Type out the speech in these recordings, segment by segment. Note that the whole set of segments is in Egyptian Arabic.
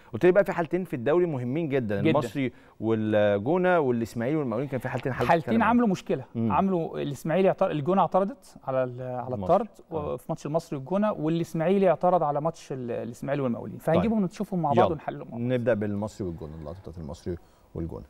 قلت لي بقى في حالتين في الدوري مهمين جدا, جداً. المصري والجونه والاسماعيلي والمقاولين كان في حالتين حالة حالتين تتكلم عنهم. عملوا مشكله مم. عملوا الاسماعيلي اعترض الجونه اعترضت على ال- على المصري. الطرد آه. في ماتش المصري والجونه والاسماعيلي اعترض على ماتش ال- الاسماعيلي والمقاولين فهنجيبهم نشوفهم مع بعض يلا. ونحللهم مع بعض. نبدا بالمصري والجونه اللقطه بتاعت المصري والجونه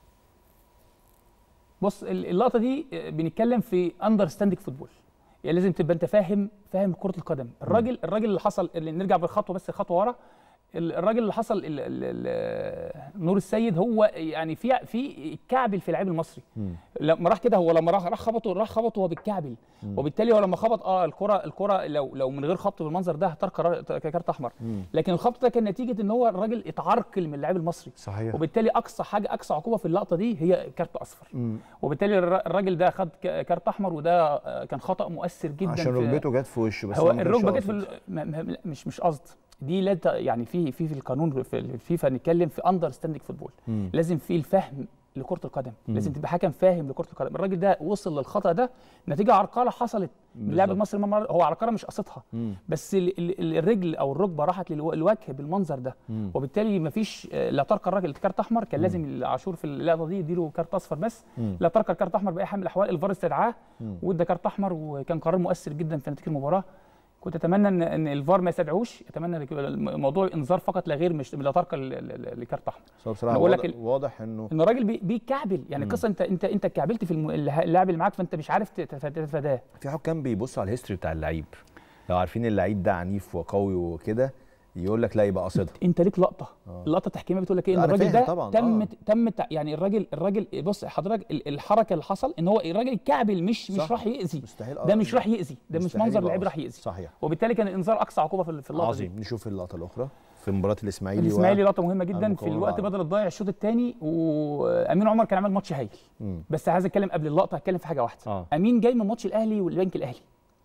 بص ال- اللقطه دي آه، بنتكلم في اندرستاندينج فوتبول يعني لازم تبقى انت فاهم فاهم كره القدم الراجل الراجل اللي حصل اللي نرجع بالخطوه بس خطوه ورا ال- الراجل اللي حصل ال- ال- ال- نور السيد هو يعني في في كعبل في اللاعب المصري مم. لما راح كده هو لما راح راح خبطه راح خبطه وهو بالكعبل وبالتالي هو لما خبط اه الكره الكره لو لو من غير خبط بالمنظر ده هترك كارت احمر مم. لكن الخبط ده كان نتيجه ان هو الراجل اتعرقل من اللاعب المصري صحيح وبالتالي اقصى حاجه اقصى عقوبه في اللقطه دي هي كارت اصفر مم. وبالتالي الر- الراجل ده خد ك- كارت احمر وده آه، كان خطا مؤثر جدا عشان في- ركبته جت في وشه بس هو ما كانش الركبه جت قاصد. في ال- م- م- مش مش قصد دي لا ت- يعني في في في القانون في الفيفا نتكلم في اندرستاندينج فوتبول مم. لازم في الفهم لكره القدم مم. لازم تبقى حكم فاهم لكره القدم الراجل ده وصل للخطا ده نتيجه عرقله حصلت من اللاعب بالظبط. المصري مرة- هو عرقله مش قصدها مم. بس ال- ال- الرجل او الركبه راحت للو- للوجه بالمنظر ده مم. وبالتالي مفيش آه، لا ترك الراجل كارت احمر كان لازم العاشور في اللقطه دي يديله كارت اصفر بس مم. لا ترك الكارت احمر باي حال من الاحوال الفار استدعاه مم. وادى كارت احمر وكان قرار مؤثر جدا في نتيجه المباراه كنت اتمنى ان ان الفار ما يستدعوش اتمنى ان الموضوع انذار فقط لا غير مش لا ترك ال- ال- ال- لكارت احمر بس هو بصراحه بقول لك واضح, ال- واضح انه ان الراجل بي- بيكعبل يعني القصه انت انت انت اتكعبلت في الم- اللاعب اللي معاك فانت مش عارف تتف- تتفاداه في حكام بيبصوا على الهيستوري بتاع اللعيب لو عارفين اللعيب ده عنيف وقوي وكده يقول لك لا يبقى قاصدها انت ليك لقطه آه. اللقطه التحكيميه بتقول لك ايه ان لا، أنا الراجل فاهم ده طبعاً، تم آه. تم تع- يعني الراجل الراجل بص حضرتك ال- الحركه اللي حصل ان هو الراجل الكعبل مش صح. مش راح يأذي مستحيل آه. ده مش راح يأذي ده مش مستحيل منظر يبقى لعيب قاصد. راح يأذي صحيح وبالتالي كان الانذار اقصى عقوبه في في اللقطه دي عظيم نشوف اللقطه الاخرى في مباراه الاسماعيلي و- الاسماعيلي لقطه مهمه جدا في المقاولون الوقت العرب. بدل الضايع الشوط الثاني وامين عمر كان عامل ماتش هايل مم. بس عايز اتكلم قبل اللقطه هتكلم في حاجه واحده اه امين جاي من ماتش الاهلي والبنك الاهلي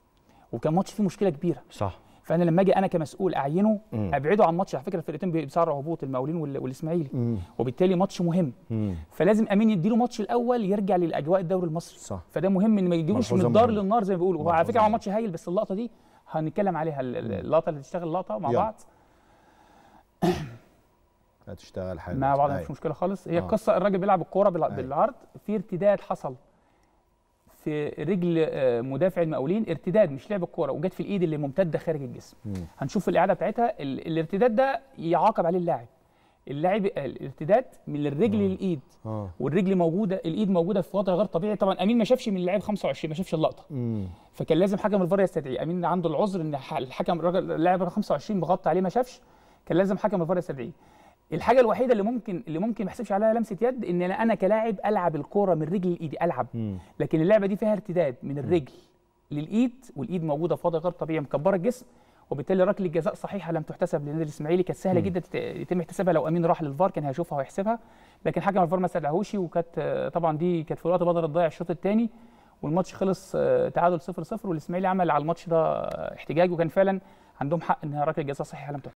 وكان ماتش فيه مشكله كبيره صح فانا لما اجي انا كمسؤول اعينه مم. ابعده عن ماتش على فكره الفرقتين بيصارعوا هبوط المقاولين وال- والاسماعيلي مم. وبالتالي ماتش مهم مم. فلازم امين يديله ماتش الاول يرجع للاجواء الدوري المصري صح فده مهم ان ما يجيبوش من ملحوظة الدار مهمة. للنار زي ما بيقولوا وعلى ملحوظة فكره هو مهمة. ماتش هايل بس اللقطه دي هنتكلم عليها ال- ال- اللقطه اللي تشتغل لقطه مع يلا. بعض هتشتغل حاجه مع بعض أيوة. مفيش مشكله خالص هي آه. القصه الراجل بيلعب الكوره بالع- أيوة. بالعرض في ارتداد حصل في رجل آه، مدافع المقاولين ارتداد مش لعب الكوره وجت في الايد اللي ممتده خارج الجسم مم. هنشوف الاعاده بتاعتها ال- الارتداد ده يعاقب عليه اللاعب اللاعب الارتداد من الرجل للايد اه والرجل موجوده الايد موجوده في وضع غير طبيعي طبعا امين ما شافش من اللاعب 25 ما شافش اللقطه مم. فكان لازم حكم الفار يستدعيه امين عنده العذر ان ح- الحكم الراجل اللاعب رقم 25 مغطى عليه ما شافش كان لازم حكم الفار يستدعيه الحاجه الوحيده اللي ممكن اللي ممكن ما يحسبش عليها لمسه يد ان انا أنا كلاعب العب الكوره من رجلي لايدي العب مم. لكن اللعبه دي فيها ارتداد من الرجل للايد والايد موجوده في وضع غير طبيعي مكبره الجسم وبالتالي ركله الجزاء صحيحه لم تحتسب للنادي الاسماعيلي كانت سهله مم. جدا تت- يتم احتسابها لو امين راح للفار كان هيشوفها ويحسبها لكن حكم الفار ما استدعاهوش وكانت آه، طبعا دي كانت في الوقت بدل الضايع الشوط الثاني والماتش خلص آه، تعادل 0 0 والاسماعيلي عمل على الماتش ده آه، احتجاج وكان فعلا عندهم حق ان ركله الجزاء صحيحه لم تحتسب